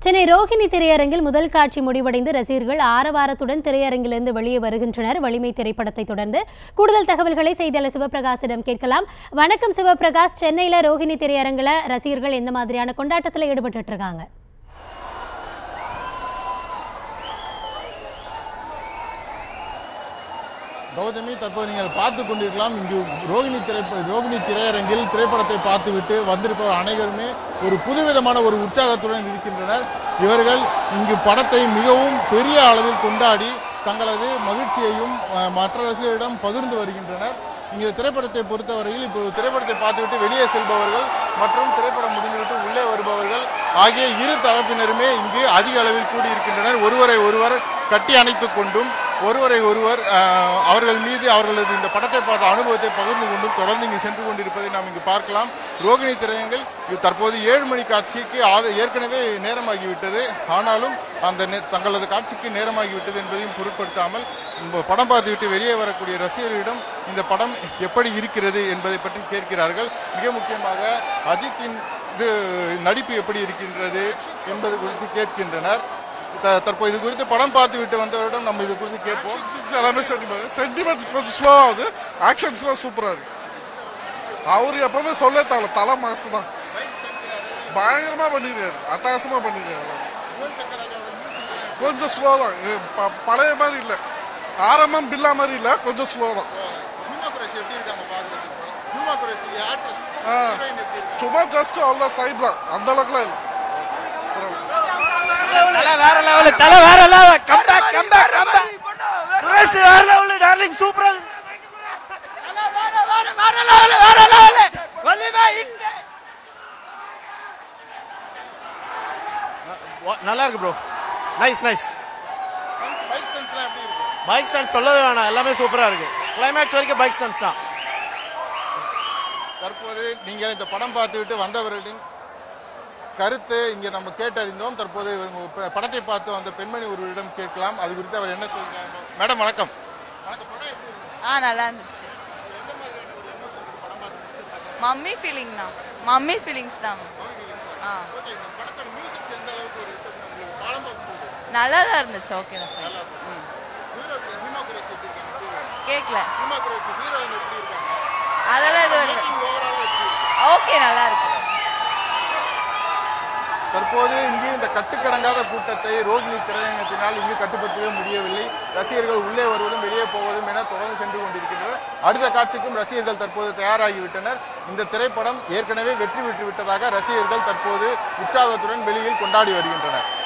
சென்னை ரோஹிணி திரையரங்கில் முதல் காட்சி முடிவடைந்து ரசிகர்கள் ஆரவாரத்துடன் திரையரங்கிலிருந்து வெளியே வருகின்றனர் வலிமை திரைப்படத்தை தொடர்ந்து கூடுதல் தகவல்களை செய்தியாளர் சிவபிரகாசிடம் கேட்கலாம் வணக்கம் சிவபிரகாஷ் சென்னையில ரோஹிணி திரையரங்குல ரசிகர்கள் எந்த மாதிரியான கொண்டாட்டத்தில் ஈடுபட்டு இருக்காங்க கௌதமி தற்போது நீங்கள் பார்த்து கொண்டிருக்கலாம் இங்கு ரோகிணி திரை ரோகிணி திரையரங்கில் திரைப்படத்தை பார்த்துவிட்டு வந்திருப்பவர் அனைவருமே ஒரு புதுவிதமான ஒரு உற்சாகத்துடன் இருக்கின்றனர் இவர்கள் இங்கு படத்தை மிகவும் பெரிய அளவில் கொண்டாடி தங்களது மகிழ்ச்சியையும் அஹ், மற்ற ரசிகர்களிடம் பகிர்ந்து வருகின்றனர் இங்கே திரைப்படத்தை பொறுத்தவரையில் இப்போ திரைப்படத்தை பார்த்துவிட்டு வெளியே செல்பவர்கள் மற்றும் திரைப்படம் முடிந்துவிட்டு உள்ளே வருபவர்கள் ஆகிய இரு தரப்பினருமே இங்கு அதிக அளவில் கூடியிருக்கின்றனர் ஒருவரை ஒருவர் கட்டி அணைத்துக் கொண்டும் ஒருவரை ஒருவர் அஹ், அவர்கள் மீது அவர்களது இந்த படத்தை பார்த்த அனுபவத்தை பகிர்ந்து கொண்டும் தொடர்ந்து இங்கு சென்று கொண்டிருப்பதை நாம் இங்கு பார்க்கலாம் ரோகிணி திரையங்கள் இது தற்போது ஏழு மணி காட்சிக்கு ஆறு- ஏற்கனவே நேரமாகிவிட்டது ஆனாலும் அந்த நே- தங்களது காட்சிக்கு நேரமாகிவிட்டது என்பதையும் பொருட்படுத்தாமல் இந்த படம் பார்த்துவிட்டு வெளியே வரக்கூடிய ரசிகர்களிடம் இந்த படம் எப்படி இருக்கிறது என்பதை பற்றி கேட்கிறார்கள் மிக முக்கியமாக அஜித்தின் இது நடிப்பு எப்படி இருக்கின்றது என்பது குறித்து கேட்கின்றனர் த- தற்போது இது குறித்து படம் பார்த்து விட்டு வந்தவரிடம் நம்ம இது குறித்து கேட்போம் Scenes எல்லாமே சென்டிமெண்ட் சென்டிமெண்ட் கொஞ்சம் ஸ்லோ ஆகுது ஆக்ஷன்ஸ்லாம் சூப்பராக இருக்கு அவர் எப்பவுமே சொல்ல தலை தலை மாசு தான் பயங்கரமா பண்ணிருக்காரு அட்டகாசமா பண்ணிருக்காரு கொஞ்சம் ஸ்லோ தான் இது ப- பழைய மாதிரி இல்லை ஆரம்பம் பில்லா மாதிரி இல்லை கொஞ்சம் ஸ்லோ தான் ஹியூமா குரேஷி எப்படி இருக்காங்க பார்க்கறதுக்கு ஹியூமா குரேஷி ஆக்ட்ரஸ் ஆ, சும்மா ஜஸ்ட் அவ்வளோ சைட் தான் அந்த அளவுக்குலாம் இல்லை தலை வேற லெவல் தலை வேற level come back come back come back Suresh வேற லெவல் டார்லிங் சூப்பரா தலை வேற வேற வேற லெவல் வேற லெவல் வலிமை இங்க நல்லா இருக்கு ப்ரோ நைஸ் நைஸ் பைக் ஸ்டன்ஸ்லாம் எப்படி இருக்கு பைக் ஸ்டாண்ட் சொல்லவே வேணாம் எல்லாமே சூப்பரா இருக்கு கிளைமேக்ஸ் வரைக்கும் பைக் ஸ்டாண்ட்ஸ் தான் தற்போது நீங்கள் இந்த படம் பார்த்துவிட்டு வந்தவர்களின் கருத்து இங்கே நம்ம கேட்டறிந்தோம் தற்போது இவங்க ப- படத்தை பார்த்து வந்த பெண்மணி ஒருவரிடம் கேட்கலாம் அது குறித்து அவர் என்ன சொல்கிறார் மேடம் வணக்கம் வணக்கம் படம் எப்படி இருக்கு? ஆ நல்லா இருந்துச்சு மம்மி ஃபீலிங் தான் மம்மி ஃபீலிங்ஸ் தான் ஆ ஓகே இந்த படத்தோட மியூசிக்ஸ் எந்த அளவுக்கு ஒரு ரிசல்ட் உங்களுக்கு பாடம் பார்க்கும்போது நல்லா தான் இருந்துச்சு ஓகே தான் ம் ஹீரோ ஹியூமா குரேஷி எப்படி இருக்காங்க கேட்கல ஹியூமா குரேஷி ஹீரோயின் எப்படி இருக்காங்க அதெல்லாம் எதுவும் இல்லை ஓவராலாக எப்படி இருக்கு ஓகே நல்லா இருக்கு தற்போது இங்கு இந்த கட்டுக்கடங்காத கூட்டத்தை ரோகிணி திரையரங்கத்தினால் இங்கு கட்டுப்படுத்தவே முடியவில்லை ரசிகர்கள் உள்ளே வருவதும் வெளியே போவதும் என தொடர்ந்து சென்று கொண்டிருக்கின்றனர் அடுத்த காட்சிக்கும் ரசிகர்கள் தற்போது தயாராகிவிட்டனர் இந்த திரைப்படம் ஏற்கனவே வெற்றி பெற்று விட்டதாக ரசிகர்கள் தற்போது உற்சாகத்துடன் வெளியில் கொண்டாடி வருகின்றனர்